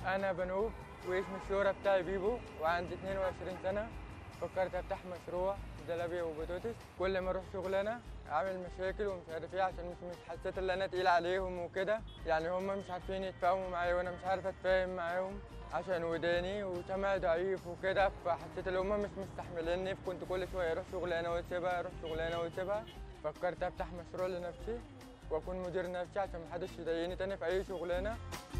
انا بنوب واسم الشهرة بتاعي بيبو وعندي 22 سنة فكرت افتح مشروع جلابيه وبطاطس كل ما اروح شغلانه اعمل مشاكل ومش عارف ايه عشان مش مش حسيت ان انا تقيل عليهم وكده يعني هم مش عارفين يتفاهموا معايا وانا مش عارف اتفاهم معاهم عشان وداني وسمعي ضعيف وكده فحسيت ان هم مش مستحمليني فكنت كل شويه اروح شغلانه واسيبها اروح شغلانه واسيبها فكرت افتح مشروع لنفسي واكون مدير نفسي عشان محدش يضايقني تاني في اي شغلانه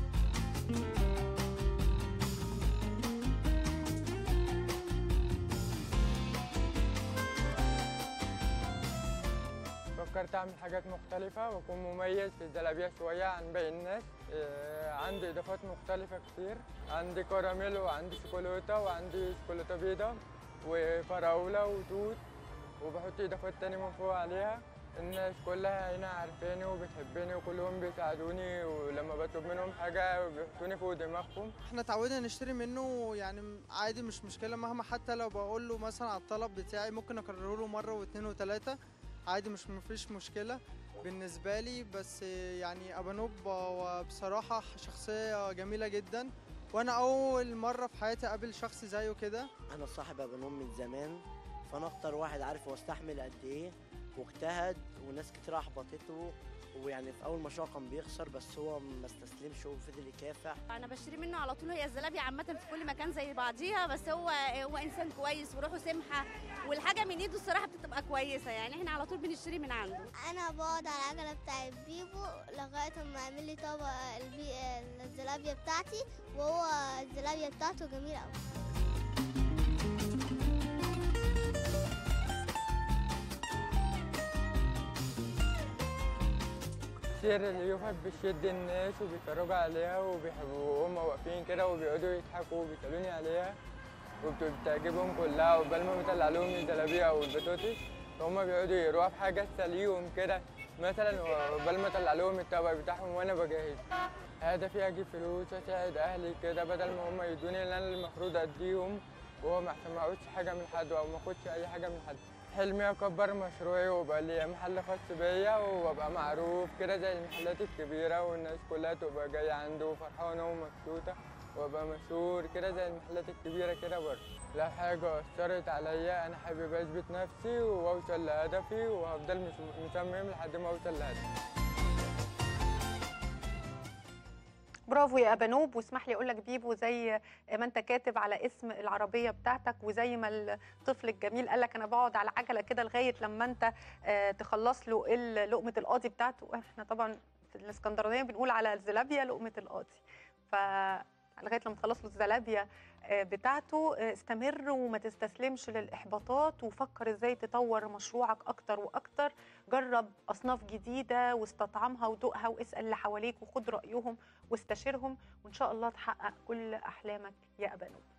فكرت اعمل حاجات مختلفة واكون مميز في الزلابية شوية عن باقي الناس آه، عندي اضافات مختلفة كتير عندي كراميل وعندي شوكولاتة وعندي شوكولاتة بيضة وفراولة وتوت وبحط اضافات تانية من فوق عليها الناس كلها هنا عارفاني وبتحبني وكلهم بيساعدوني ولما بطلب منهم حاجة بيحطوني فوق دماغهم احنا اتعودنا نشتري منه يعني عادي مش مشكله مهما حتى لو بقول له مثلا على الطلب بتاعي ممكن اكرره له مره واثنين وثلاثه عادي مش مفيش مشكله بالنسبه لي بس يعني ابانوب هو بصراحه شخصيه جميله جدا وانا اول مره في حياتي اقابل شخص زيه كده انا صاحب ابنهم من زمان فانا اكتر واحد عارف هو استحمل قد ايه واجتهد وناس كتير احبطته ويعني في اول مشروع كان بيخسر بس هو ما استسلمش وفضل يكافح انا بشتري منه على طول هي الزلابيا عامه في كل مكان زي بعضيها بس هو هو انسان كويس وروحه سمحه والحاجه من ايده الصراحه بتبقى كويسه يعني احنا على طول بنشتري من عنده انا بقعد على العجله بتاعت بيبو لغايه ما يعمل لي طبق البي... الزلابيه بتاعتي وهو الزلابيه بتاعته جميله قوي سير اليوفا بتشد الناس وبيتفرجوا عليها وبيحبوا وهم واقفين كده وبيقعدوا يضحكوا وبيسألوني عليها وبتعجبهم كلها وقبل ما بطلع لهم الجلابية أو البطاطس فهم بيقعدوا يقروها في حاجة تسليهم كده مثلا وقبل ما اطلع لهم الطبق بتاعهم وانا بجهز هدفي اجيب فلوس اساعد اهلي كده بدل ما هم يدوني اللي انا المفروض اديهم وهو ما عشان ما اخدش حاجه من حد او ما اخدش اي حاجه من حد حلمي اكبر مشروعي ويبقى لي محل خاص بيا وابقى معروف كده زي المحلات الكبيره والناس كلها تبقى جايه عنده وفرحانه ومبسوطه وابقى مشهور كده زي المحلات الكبيره كده برضه لو حاجه اثرت عليا انا حابب اثبت نفسي واوصل لهدفي وهفضل مش- مصمم لحد ما اوصل لهدفي برافو يا ابانوب واسمح لي اقول لك بيبو زي ما انت كاتب على اسم العربيه بتاعتك وزي ما الطفل الجميل قال لك انا بقعد على عجله كده لغايه لما انت آه، تخلص له ال- لقمه القاضي بتاعته احنا طبعا في الاسكندرانيه بنقول على الزلابيه لقمه القاضي ف لغايه لما تخلص له الزلابيه آه، بتاعته آه، استمر وما تستسلمش للاحباطات وفكر ازاي تطور مشروعك اكتر واكتر جرب اصناف جديده واستطعمها ودوقها واسال اللي حواليك وخد رايهم واستشيرهم وان شاء الله تحقق كل احلامك يا ابانوب